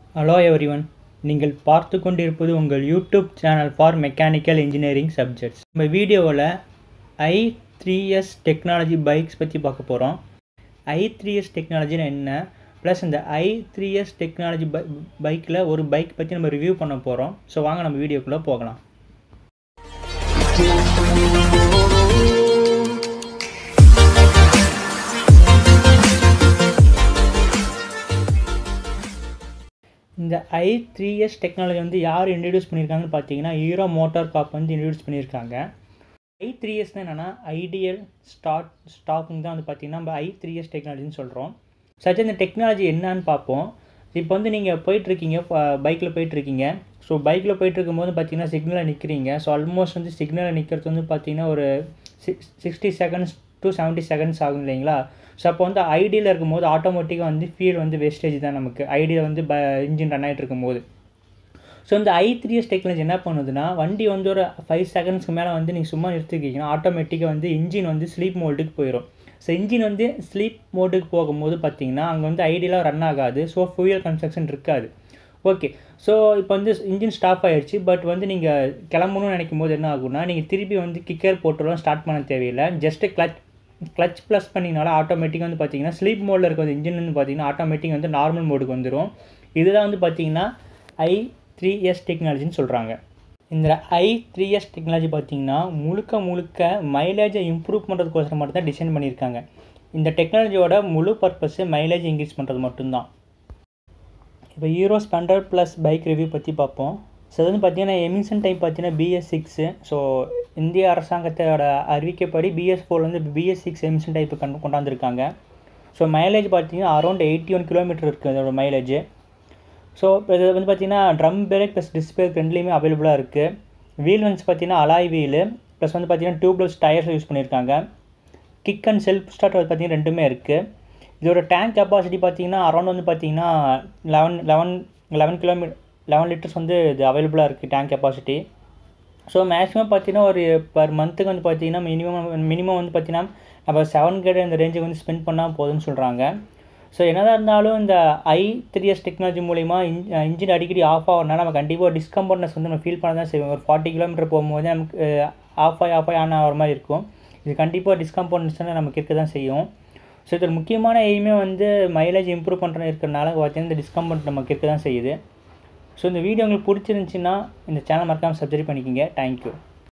hello everyone நீங்கள் பார்த்து கொண்டிருப்பது உங்கள் YouTube channel for mechanical engineering subjects நம்ம வீடியோவில் I three S technology bikes பற்றி பார்க்க போகிறோம் ஐ த்ரீ எஸ் டெக்னாலஜினா என்ன ப்ளஸ் இந்த ஐ த்ரீ எஸ் டெக்னாலஜி பை பைக்கில் ஒரு பைக் பற்றி நம்ம ரிவ்யூ பண்ண போகிறோம் ஸோ வாங்க நம்ம வீடியோக்குள்ளே போகலாம் இந்த ஐ த்ரீ எஸ் டெக்னாலஜி வந்து யார் இன்ட்ரடியூஸ் பண்ணியிருக்காங்கன்னு பார்த்தீங்கன்னா ஹீரோ மோட்டார் காப் வந்து இன்ட்ரடியூஸ் பண்ணியிருக்காங்க ஐ த்ரீ எஸ்னால் என்னென்னா ஐடியல் ஸ்டார்ட் ஸ்டாக்குங்க தான் வந்து பார்த்தீங்கன்னா நம்ம ஐ த்ரீ எஸ் டெக்னாலஜின்னு சொல்கிறோம் சச்ச இந்த டெக்னாலஜி என்னன்னு பார்ப்போம் இப்போ வந்து நீங்கள் போயிட்டுருக்கீங்க பைக்கில் போயிட்டுருக்கீங்க ஸோ பைக்கில் போயிட்டு இருக்கும்போது பார்த்தீங்கன்னா சிக்னலில் நிற்கிறீங்க ஸோ ஆல்மோஸ்ட் வந்து சிக்னலில் நிற்கிறது வந்து பார்த்தீங்கன்னா ஒரு six sixty seconds to seventy seconds ஆகும் இல்லைங்களா ஸோ அப்போ வந்து ஐடியில் இருக்கும்போது ஆட்டோமேட்டிக்காக வந்து ஃபியூல் வந்து வேஸ்டேஜ் தான் நமக்கு ஐடியில் வந்து ப இன்ஜின் ரன் ஆகிட்டு இருக்கும்போது ஸோ இந்த ஐ த்ரீ எஸ் டெக்னாலஜி என்ன பண்ணுதுன்னா வண்டி வந்து ஒரு ஃபைவ் செகண்ட்ஸ்க்கு மேலே வந்து நீங்கள் சும்மா நிறுத்திக்கிங்கன்னா ஆட்டோமேட்டிக்காக வந்து இன்ஜின் வந்து ஸ்லீப் மோல்டுக்கு போயிடும் ஸோ இன்ஜின் வந்து ஸ்லீப் மோடுக்கு போகும்போது பார்த்தீங்கன்னா அங்கே வந்து ஐடியலாக ரன் ஆகாது ஸோ ஃபியூயல் கன்ஸ்ட்ரக்ஷன் இருக்காது ஓகே ஸோ இப்போ வந்து இன்ஜின் ஸ்டாப் ஆகிடுச்சு பட் வந்து நீங்கள் கிளம்பணும்னு நினைக்கும் போது என்ன ஆகும்னா நீங்கள் திருப்பி வந்து கிக்கர் போட்டுலாம் ஸ்டார்ட் பண்ண தேவையில்லை ஜஸ்ட்டு கிளச் கிளச் ப்ளஸ் பண்ணிங்கனால ஆட்டோமேட்டிக்காக வந்து பார்த்தீங்கன்னா ஸ்லீப் மோடில் இருக்க இன்ஜின் வந்து பார்த்தீங்கன்னா ஆட்டோமேட்டிக் வந்து நார்மல் மோடுக்கு வந்துடும் இதுதான் வந்து பார்த்தீங்கன்னா ஐ த்ரீ எஸ் டெக்னாலஜின்னு சொல்கிறாங்க இந்த ஐ த்ரீ எஸ் டெக்னாலஜி பார்த்தீங்கன்னா முழுக்க முழுக்க மைலேஜை இம்ப்ரூவ் பண்ணுறதுக்கோசரம் மட்டும் தான் டிசைன் பண்ணியிருக்காங்க இந்த டெக்னாலஜியோட முழு பர்பஸ்ஸு மைலேஜ் இன்க்ரீஸ் பண்ணுறது மட்டும்தான் இப்போ Hero Splendor plus bike review பற்றி பார்ப்போம் ஸோ அது வந்து பார்த்தீங்கன்னா எமிஷன் டைப் பார்த்தீங்கன்னா பிஎஸ் சிக்ஸு ஸோ இந்திய அரசாங்கத்தோட அறிவிக்கப்படி பிஎஸ் ஃபோர் வந்து பிஎஸ் சிக்ஸ் எமிஷன் டைப்பு கண்டு கொண்டாந்துருக்காங்க ஸோ மைலேஜ் பார்த்தீங்கன்னா அரௌண்ட் எயிட்டி ஒன் கிலோமீட்டர் இருக்குது அதோட மைலேஜ் ஸோ இது வந்து பார்த்தீங்கன்னா ட்ரம் பிரேக் ப்ளஸ் டிஸ்பிளே ரெண்டுலேயுமே அவைலபிளாக இருக்குது வீல் வந்து பார்த்தீங்கன்னா அலாய் வீலு ப்ளஸ் வந்து பார்த்தீங்கன்னா டியூப்லெஸ் டயர்ஸ் யூஸ் பண்ணியிருக்காங்க கிக் அண்ட் செல்ஃப் ஸ்டார்ட் வந்து பார்த்தீங்கன்னா ரெண்டுமே இருக்குது இதோட டேங்க் கெப்பாசிட்டி பார்த்தீங்கன்னா அரௌண்ட் வந்து பார்த்தீங்கன்னா eleven eleven eleven kilometre eleven litres வந்து இது அவைலபிளாக இருக்குது டேங்க் கெப்பாசிட்டி ஸோ மேக்ஸிமம் பார்த்தீங்கன்னா ஒரு பர் மந்த்துக்கு வந்து பார்த்தீங்கன்னா மினிமம் மினிமம் வந்து பார்த்தீங்கன்னா நம்ம செவன் கேட் இந்த ரேஞ்சுக்கு வந்து ஸ்பெண்ட் பண்ணால் போதும்னு சொல்கிறாங்க ஸோ என்னதான் இருந்தாலும் இந்த ஐ த்ரீ எஸ் டெக்னாலஜி மூலிமா இன் இன்ஜின் அடிக்கடி ஆஃப் ஆகிறனால நம்ம கண்டிப்பாக டிஸ்கம்பர்ட்னஸ் வந்து நம்ம ஃபீல் பண்ண தான் செய்வோம் ஒரு ஃபார்ட்டி கிலோமீட்டர் போகும்போது நமக்கு ஆஃப் ஆகி ஆஃப் ஆகி ஆன் ஆகிற மாதிரி இருக்கும் இது கண்டிப்பாக டிஸ்கம்பர்ட்னஸ் நமக்கு இருக்க தான் செய்யும் ஸோ இதில் முக்கியமான எய்மே வந்து மைலேஜ் இம்ப்ரூவ் பண்ணுறது இருக்கிறனால பார்த்தீங்கன்னா இந்த டிஸ்கம்பர்ட் நமக்கு இருக்க தான் செய்யுது ஸோ இந்த வீடியோ உங்களுக்கு பிடிச்சிருந்துச்சின்னா இந்த சேனல் மறக்காமல் சப்ஸ்கிரைப் பண்ணிக்கோங்க தேங்க்யூ